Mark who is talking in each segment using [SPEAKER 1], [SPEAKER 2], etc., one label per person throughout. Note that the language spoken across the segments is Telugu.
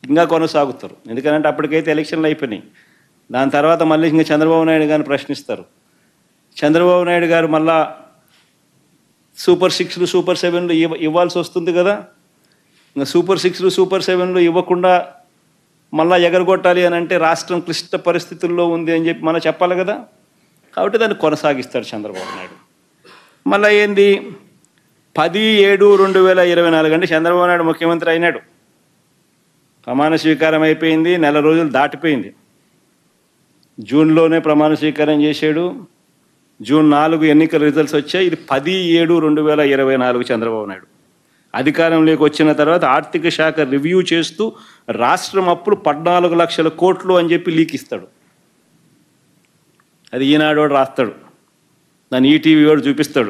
[SPEAKER 1] ఇంకా కొనసాగుతారు ఎందుకంటే అప్పటికైతే ఎలక్షన్లు అయిపోయినాయి దాని తర్వాత మళ్ళీ ఇంకా చంద్రబాబు నాయుడు గారిని ప్రశ్నిస్తారు చంద్రబాబు నాయుడు గారు మళ్ళా సూపర్ సిక్స్లు సూపర్ సెవెన్లు ఇవ్వ ఇవ్వాల్సి వస్తుంది కదా ఇంకా సూపర్ సిక్స్లు సూపర్ సెవెన్లు ఇవ్వకుండా మళ్ళా ఎగరగొట్టాలి అని అంటే రాష్ట్రం క్లిష్ట పరిస్థితుల్లో ఉంది అని చెప్పి మనం చెప్పాలి కదా కాబట్టి దాన్ని కొనసాగిస్తాడు చంద్రబాబు నాయుడు మళ్ళీ ఏంది పది ఏడు రెండు వేల ఇరవై నాలుగు అంటే చంద్రబాబు నాయుడు ముఖ్యమంత్రి అయినాడు ప్రమాణ స్వీకారం అయిపోయింది నెల రోజులు దాటిపోయింది జూన్లోనే ప్రమాణ స్వీకారం చేశాడు జూన్ నాలుగు ఎన్నికల రిజల్ట్స్ వచ్చాయి ఇది పది ఏడు రెండు వేల ఇరవై నాలుగు చంద్రబాబు నాయుడు అధికారంలోకి వచ్చిన తర్వాత ఆర్థిక శాఖ రివ్యూ చేస్తూ రాష్ట్రం అప్పులు పద్నాలుగు లక్షల కోట్లు అని చెప్పి లీక్ ఇస్తాడు అది ఈనాడు వాడు రాస్తాడు దాన్ని ఈటీవీ వాడు చూపిస్తాడు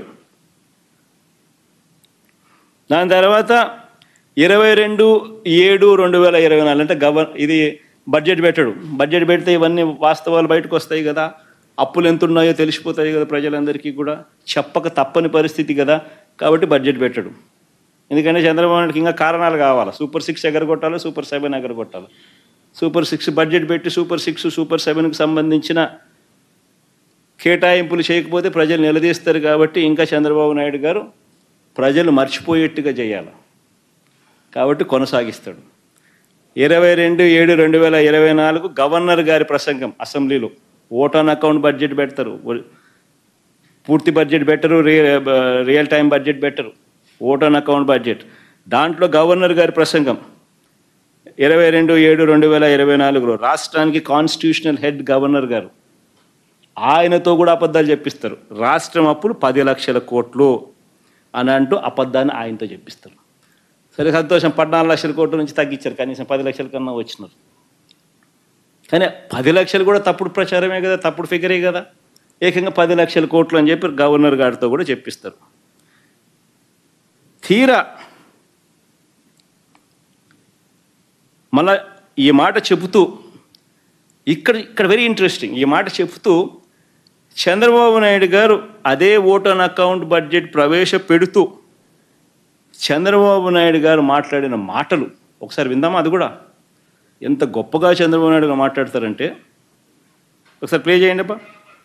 [SPEAKER 1] దాని తర్వాత ఇరవై రెండు ఏడు రెండు వేల ఇరవై నాలుగు అంటే గవర్ ఇది బడ్జెట్ పెట్టడు బడ్జెట్ పెడితే ఇవన్నీ వాస్తవాలు బయటకు వస్తాయి కదా అప్పులు ఎంత ఉన్నాయో తెలిసిపోతాయి కదా ప్రజలందరికీ కూడా చెప్పక తప్పని పరిస్థితి కదా కాబట్టి బడ్జెట్ పెట్టడు ఎందుకంటే చంద్రబాబు నాయుడుకి ఇంకా కారణాలు కావాలి సూపర్ సిక్స్ ఎగరగొట్టాలి సూపర్ సెవెన్ ఎగరగొట్టాలి సూపర్ సిక్స్ బడ్జెట్ పెట్టి సూపర్ సిక్స్ సూపర్ సెవెన్కి సంబంధించిన కేటాయింపులు చేయకపోతే ప్రజలు నిలదీస్తారు కాబట్టి ఇంకా చంద్రబాబు నాయుడు గారు ప్రజలు మర్చిపోయేట్టుగా చేయాలి కాబట్టి కొనసాగిస్తాడు ఇరవై రెండు ఏడు రెండు వేల ఇరవై నాలుగు గవర్నర్ గారి ప్రసంగం అసెంబ్లీలో ఓట్ ఆన్ అకౌంట్ బడ్జెట్ పెడతారు పూర్తి బడ్జెట్ పెట్టరు రియల్ టైం బడ్జెట్ పెట్టరు ఓట్ ఆన్ అకౌంట్ బడ్జెట్ దాంట్లో గవర్నర్ గారి ప్రసంగం ఇరవై రెండు ఏడు రెండు వేల ఇరవై నాలుగులో రాష్ట్రానికి కాన్స్టిట్యూషనల్ హెడ్ గవర్నర్ గారు ఆయనతో కూడా అబద్ధాలు చెప్పిస్తారు రాష్ట్రం అప్పులు పది లక్షల కోట్లు అని అంటూ అబద్ధాన్ని ఆయనతో చెప్పిస్తారు సరే సంతోషం పద్నాలుగు లక్షల కోట్ల నుంచి తగ్గించారు కనీసం పది లక్షల కన్నా వచ్చినారు కానీ పది లక్షలు కూడా తప్పుడు ప్రచారమే కదా తప్పుడు ఫిగరే కదా ఏకంగా పది లక్షల కోట్లు అని చెప్పి గవర్నర్ గారితో కూడా చెప్పిస్తారు తీరా మళ్ళా ఈ మాట చెబుతూ ఇక్కడ ఇక్కడ వెరీ ఇంట్రెస్టింగ్ ఈ మాట చెబుతూ చంద్రబాబు నాయుడు గారు అదే ఓటన్ అకౌంట్ బడ్జెట్ ప్రవేశపెడుతూ చంద్రబాబు నాయుడు గారు మాట్లాడిన మాటలు ఒకసారి విందామా అది కూడా ఎంత గొప్పగా చంద్రబాబు నాయుడు గారు మాట్లాడతారంటే ఒకసారి ప్లే చేయండి అబ్బా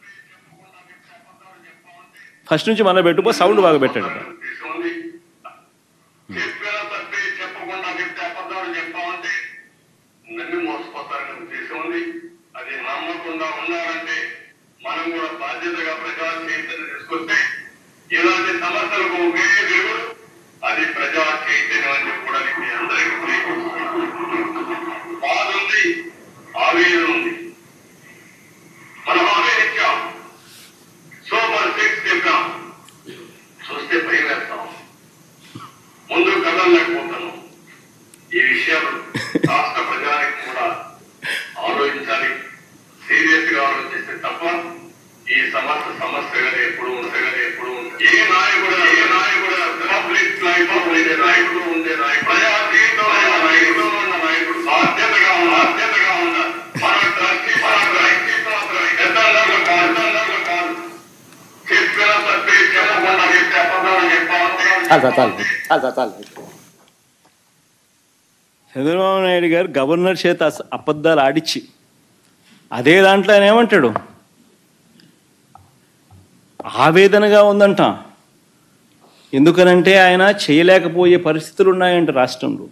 [SPEAKER 1] ఫస్ట్ నుంచి మన పెట్టుకో సౌండ్ బాగా పెట్టాడు అబ్బా.
[SPEAKER 2] ఉంది. చెప్పిన తప్పే చెప్పకుండా చెప్తే అబద్ధాలు చెప్పామంటే నన్ను మోసపోతారనే ఉద్దేశం ఉంది అది నమ్మకుండా ఉండాలంటే మనం కూడా బాధ్యతగా ప్రజా చైతన్యం తీసుకొస్తే ఇలాంటి సమస్యలకు ఒకే దేవుడు అది ప్రజా చైతన్యం అని కూడా మీ అందరికీ తెలియజేస్తున్నాను. బాధ ఉంది ఆవేదన ఉంది మనం ఆవేదించాం సూపర్ సిక్స్ చెప్పాం చూస్తే భయం వేస్తాం ముందు కదలలేకపోతాను ఈ విషయాలు రాష్ట్ర ప్రజానికి కూడా ఆలోచించాలి సీరియస్ గా ఆలోచిస్తే తప్ప ఈ సమస్య సమస్యగానే ఎప్పుడు ఉంటగానే ఎప్పుడు ఉంటుంది ఏ నాయకుడు ఏ నాయకుడు పబ్లిక్ లైఫ్ ఉండే నాయకుడు ఉండే నాయకుడు ప్రజా జీవితంలో ఉన్న నాయకుడు ఉన్న నాయకుడు బాధ్యతగా ఉన్న బాధ్యతగా ఉన్న మన ట్రస్టీ మన ట్రస్టీ మాత్రమే పెద్దలకు కాదు పెద్దలకు కాదు చెప్పిన తప్పే చెప్పకుండా చెప్తే అబద్ధాలు చెప్పాలంటే
[SPEAKER 3] చాలు సార్ చాలు చాలు సార్ చాలు
[SPEAKER 1] చంద్రబాబు నాయుడు గారు గవర్నర్ చేత అస- అబద్ధాలు ఆడిచ్చి అదే దాంట్లో ఆయన ఏమంటాడు ఆవేదనగా ఉందంట ఎందుకనంటే ఆయన చేయలేకపోయే పరిస్థితులు ఉన్నాయంట రాష్ట్రంలో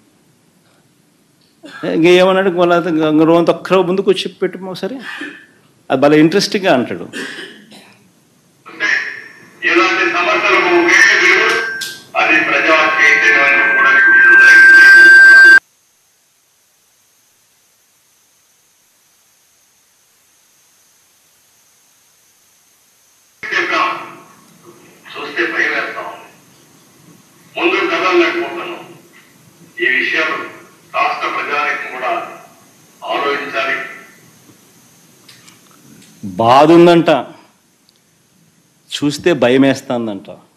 [SPEAKER 1] ఇంకా ఏమన్నాడు మళ్ళీ రోజంత ఒక్కరో ముందుకు వచ్చి పెట్టు ఒకసారి అది భలే ఇంట్రెస్టింగ్గా అంటాడు
[SPEAKER 2] ఇలాంటి సమస్యలకు ఒకే దేవుడు అది ప్రజా చైతన్యం అని కూడా మీ అందరికీ తెలియజేస్తున్నాను. చెప్పాం చూస్తే భయం వేస్తాం ముందు కదలలేకపోతాను ఈ విషయాలు రాష్ట్ర ప్రజానికి కూడా ఆలోచించాలి
[SPEAKER 1] బాధ ఉందంట చూస్తే భయం వేస్తుందంట